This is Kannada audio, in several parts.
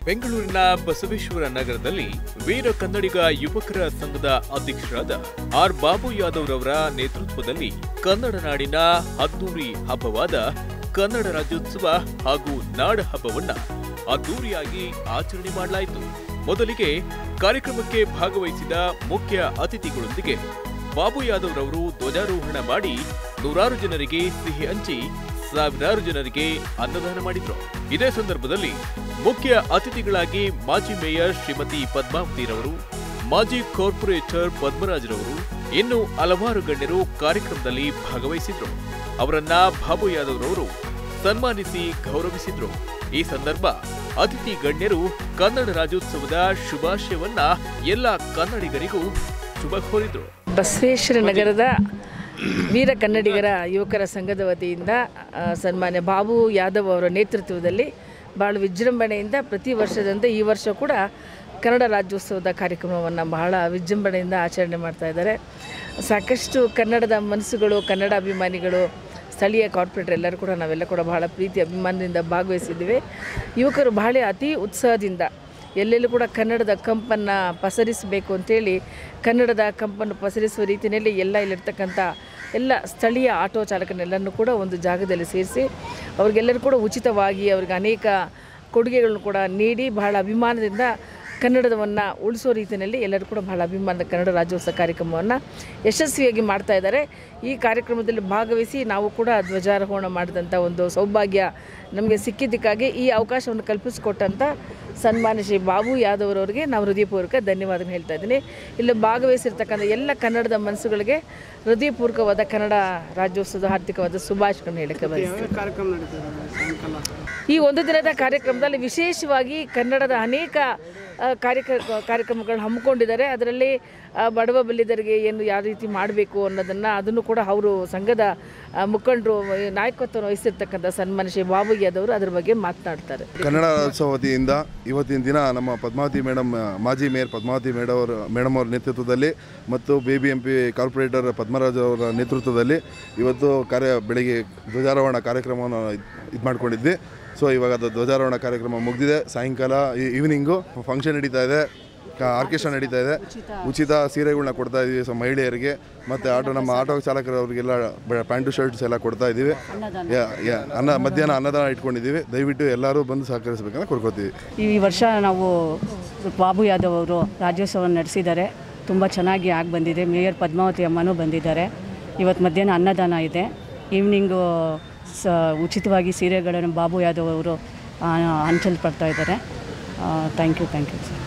ಬೆಂಗಳೂರಿನ ಬಸವೇಶ್ವರ ನಗರದಲ್ಲಿ ವೀರ ಕನ್ನಡಿಗ ಯುವಕರ ಸಂಘದ ಅಧ್ಯಕ್ಷರಾದ ಆರ್ ಬಾಬು ಯಾದವ್ ರವರ ನೇತೃತ್ವದಲ್ಲಿ ಕನ್ನಡ ನಾಡಿನ ಹದ್ದೂರಿ ಹಬ್ಬವಾದ ಕನ್ನಡ ರಾಜ್ಯೋತ್ಸವ ಹಾಗೂ ನಾಡ ಹಬ್ಬವನ್ನ ಅದ್ದೂರಿಯಾಗಿ ಆಚರಣೆ ಮಾಡಲಾಯಿತು ಮೊದಲಿಗೆ ಕಾರ್ಯಕ್ರಮಕ್ಕೆ ಭಾಗವಹಿಸಿದ ಮುಖ್ಯ ಅತಿಥಿಗಳೊಂದಿಗೆ ಬಾಬು ಯಾದವ್ ರವರು ಧ್ವಜಾರೋಹಣ ಮಾಡಿ ನೂರಾರು ಜನರಿಗೆ ಸಿಹಿ ಹಂಚಿ ಸಾವಿರಾರು ಜನರಿಗೆ ಅನ್ನದಾನ ಮಾಡಿದ್ರು ಇದೇ ಸಂದರ್ಭದಲ್ಲಿ ಮುಖ್ಯ ಅತಿಥಿಗಳಾಗಿ ಮಾಜಿ ಮೇಯರ್ ಶ್ರೀಮತಿ ಪದ್ಮಾವತಿರವರು ಮಾಜಿ ಕಾರ್ಪೊರೇಟರ್ ಪದ್ಮರಾಜ್ರವರು ಇನ್ನು ಹಲವಾರು ಗಣ್ಯರು ಕಾರ್ಯಕ್ರಮದಲ್ಲಿ ಭಾಗವಹಿಸಿದ್ರು ಅವರನ್ನ ಬಾಬು ಯಾದವ್ ರವರು ಸನ್ಮಾನಿಸಿ ಗೌರವಿಸಿದ್ರು ಈ ಸಂದರ್ಭ ಅತಿಥಿ ಗಣ್ಯರು ಕನ್ನಡ ರಾಜ್ಯೋತ್ಸವದ ಶುಭಾಶಯವನ್ನ ಎಲ್ಲ ಕನ್ನಡಿಗರಿಗೂ ಶುಭ ಕೋರಿದ್ರು ಬಸವೇಶ್ವರ ನಗರದ ವೀರ ಕನ್ನಡಿಗರ ಯುವಕರ ಸಂಘದ ವತಿಯಿಂದ ಆ, ಸನ್ಮಾನ್ಯ ಬಾಬು ಯಾದವ್ ಅವರ ನೇತೃತ್ವದಲ್ಲಿ ಭಾಳ ವಿಜೃಂಭಣೆಯಿಂದ ಪ್ರತಿ ವರ್ಷದಂತೆ ಈ ವರ್ಷ ಕೂಡ ಕನ್ನಡ ರಾಜ್ಯೋತ್ಸವದ ಕಾರ್ಯಕ್ರಮವನ್ನು ಬಹಳ ವಿಜೃಂಭಣೆಯಿಂದ ಆಚರಣೆ ಮಾಡ್ತಾ ಇದ್ದಾರೆ ಸಾಕಷ್ಟು ಕನ್ನಡದ ಮನಸ್ಸುಗಳು ಕನ್ನಡ ಅಭಿಮಾನಿಗಳು ಸ್ಥಳೀಯ ಕಾರ್ಪೊರೇಟರ್ ಎಲ್ಲರೂ ಕೂಡ ನಾವೆಲ್ಲ ಕೂಡ ಬಹಳ ಪ್ರೀತಿ ಅಭಿಮಾನದಿಂದ ಭಾಗವಹಿಸಿದ್ದೀವಿ ಯುವಕರು ಬಹಳ ಅತಿ ಉತ್ಸಾಹದಿಂದ ಎಲ್ಲೆಲ್ಲೂ ಕೂಡ ಕನ್ನಡದ ಕಂಪನ್ನು ಪಸರಿಸಬೇಕು ಅಂತೇಳಿ ಕನ್ನಡದ ಕಂಪನ್ನು ಪಸರಿಸುವ ರೀತಿಯಲ್ಲಿ ಎಲ್ಲ ಇಲ್ಲಿರ್ತಕ್ಕಂಥ ಎಲ್ಲ ಸ್ಥಳೀಯ ಆಟೋ ಚಾಲಕನೆಲ್ಲರನ್ನೂ ಕೂಡ ಒಂದು ಜಾಗದಲ್ಲಿ ಸೇರಿಸಿ ಅವ್ರಿಗೆಲ್ಲರೂ ಕೂಡ ಉಚಿತವಾಗಿ ಅವ್ರಿಗೆ ಅನೇಕ ಕೊಡುಗೆಗಳನ್ನು ಕೂಡ ನೀಡಿ ಬಹಳ ಅಭಿಮಾನದಿಂದ ಕನ್ನಡದವನ್ನು ಉಳಿಸೋ ರೀತಿಯಲ್ಲಿ ಎಲ್ಲರೂ ಕೂಡ ಬಹಳ ಅಭಿಮಾನದ ಕನ್ನಡ ರಾಜ್ಯೋತ್ಸವ ಕಾರ್ಯಕ್ರಮವನ್ನು ಯಶಸ್ವಿಯಾಗಿ ಮಾಡ್ತಾ ಇದ್ದಾರೆ ಈ ಕಾರ್ಯಕ್ರಮದಲ್ಲಿ ಭಾಗವಹಿಸಿ ನಾವು ಕೂಡ ಧ್ವಜಾರೋಹಣ ಮಾಡಿದಂಥ ಒಂದು ಸೌಭಾಗ್ಯ ನಮಗೆ ಸಿಕ್ಕಿದ್ದಕ್ಕಾಗಿ ಈ ಅವಕಾಶವನ್ನು ಕಲ್ಪಿಸಿಕೊಟ್ಟಂಥ ಸನ್ಮಾನ್ಯ ಶ್ರೀ ಬಾಬು ಯಾದವ್ ಅವರಿಗೆ ನಾವು ಹೃದಯಪೂರ್ವಕ ಧನ್ಯವಾದ ಹೇಳ್ತಾ ಇದ್ದೀನಿ ಇಲ್ಲಿ ಭಾಗವಹಿಸಿರ್ತಕ್ಕಂಥ ಎಲ್ಲ ಕನ್ನಡದ ಮನಸ್ಸುಗಳಿಗೆ ಹೃದಯಪೂರ್ವಕವಾದ ಕನ್ನಡ ರಾಜ್ಯೋತ್ಸವದ ಹಾರ್ದಿಕವಾದ ಶುಭಾಶಯಗಳನ್ನು ಹೇಳಕ್ಕೆ ಬಯಸ್ತೀನಿ ಕಾರ್ಯಕ್ರಮ ನಡೀತದೆ ಸಾಯಂಕಾಲ ಈ ಒಂದು ದಿನದ ಕಾರ್ಯಕ್ರಮದಲ್ಲಿ ವಿಶೇಷವಾಗಿ ಕನ್ನಡದ ಅನೇಕ ಆ, ಕಾರ್ಯಕ ಕಾರ್ಯಕ್ರಮಗಳನ್ನ ಹಮ್ಮಿಕೊಂಡಿದ್ದಾರೆ ಅದರಲ್ಲಿ ಆ, ಬಡವ ಬಲ್ಲಿದರಿಗೆ ಏನು ಯಾವ ರೀತಿ ಮಾಡಬೇಕು ಅನ್ನೋದನ್ನು ಅದನ್ನು ಕೂಡ ಅವರು ಸಂಘದ ಆ, ಮುಖಂಡರು ಈ ನಾಯಕತ್ವವನ್ನು ವಹಿಸಿರ್ತಕ್ಕಂಥ ಸನ್ಮಾನ್ಯ ಶ್ರೀ ಬಾಬು ಯಾದವರು ಅದ್ರ ಬಗ್ಗೆ ಮಾತನಾಡ್ತಾರೆ ಕನ್ನಡ ರಾಜ್ಯೋತ್ಸವ ವತಿಯಿಂದ ಇವತ್ತಿನ ದಿನ ನಮ್ಮ ಪದ್ಮಾವತಿ ಮೇಡಮ್ ಮಾಜಿ ಮೇಯರ್ ಪದ್ಮಾವತಿ ಮೇಡಮ್ ಅವರ ಮೇಡಮ್ ಅವರ ನೇತೃತ್ವದಲ್ಲಿ ಮತ್ತು B B M P corporator Padmaraj ಅವರ ನೇತೃತ್ವದಲ್ಲಿ ಇವತ್ತು ಕಾರ್ಯ ಬೆಳಿಗ್ಗೆ ಧ್ವಜಾರೋಹಣ ಕಾರ್ಯಕ್ರಮವನ್ನು ಇದು ಮಾಡ್ಕೊಂಡಿದ್ವಿ ಸೊ ಇವಾಗ ಅದು ಧ್ವಜಾರೋಹಣ ಕಾರ್ಯಕ್ರಮ ಮುಗಿದಿದೆ ಸಾಯಂಕಾಲ ಈವ್ನಿಂಗು ಫಂಕ್ಷನ್ ನಡೀತಾ ಇದೆ ಆರ್ಕೆಸ್ಟ್ರಾ ನಡೀತಾ ಇದೆ ಉಚಿತ ಸೀರೆಗಳನ್ನ ಕೊಡ್ತಾ ಇದ್ದೀವಿ ಸೊ ಮಹಿಳೆಯರಿಗೆ ಮತ್ತು ಆಟೋ ನಮ್ಮ ಆಟೋ ಚಾಲಕರವರಿಗೆಲ್ಲ ಪ್ಯಾಂಟು ಶರ್ಟ್ಸ್ ಎಲ್ಲ ಕೊಡ್ತಾ ಇದ್ದೀವಿ ಯಾ- ಯಾ- ಅನ್ನ ಮಧ್ಯಾಹ್ನ ಅನ್ನದಾನ ಇಟ್ಕೊಂಡಿದ್ದೀವಿ ದಯವಿಟ್ಟು ಎಲ್ಲರೂ ಬಂದು ಸಹಕರಿಸಬೇಕಂತ ಕೋರ್ಕೋತೀವಿ ಈ ವರ್ಷ ನಾವು ಬಾಬು ಯಾದವ್ ಅವರು ರಾಜ್ಯೋತ್ಸವ ನಡೆಸಿದ್ದಾರೆ ತುಂಬ ಚೆನ್ನಾಗಿ ಆಗಿ ಬಂದಿದೆ ಮೇಯರ್ ಪದ್ಮಾವತಿ ಅಮ್ಮನೂ ಬಂದಿದ್ದಾರೆ ಇವತ್ತು ಮಧ್ಯಾಹ್ನ ಅನ್ನದಾನ ಇದೆ ಈವ್ನಿಂಗು ಸ ಉಚಿತವಾಗಿ ಸೀರೆಗಳನ್ನು ಬಾಬು ಯಾದವ್ ಅವರು ಆ, ಹಂಚಲ್ಪಡ್ತಾ ಇದ್ದಾರೆ thank you thank you sir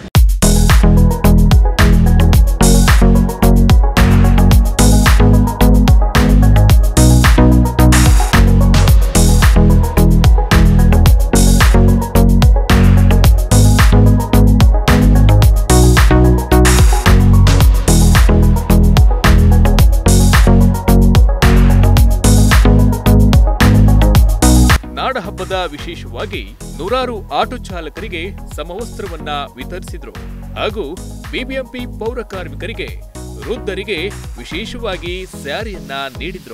ನಾಡ ಹಬ್ಬದ ವಿಶೇಷವಾಗಿ ನೂರಾರು ಆಟೋ ಚಾಲಕರಿಗೆ ಸಮವಸ್ತ್ರವನ್ನ ವಿತರಿಸಿದ್ರು ಹಾಗೂ ಬಿಬಿಎಂಪಿ ಪೌರ ಕಾರ್ಮಿಕರಿಗೆ ವೃದ್ಧರಿಗೆ ವಿಶೇಷವಾಗಿ ಸ್ಯಾರಿಯನ್ನ ನೀಡಿದ್ರು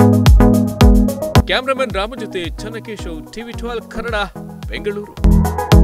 ಕ್ಯಾಮರಾಮನ್ ರಾಮ ಜೊತೆ ಚನ್ನಕೇಶವ್ ಟಿವಿ ಟ್ವೆಲ್ ಕನ್ನಡ ಬೆಂಗಳೂರು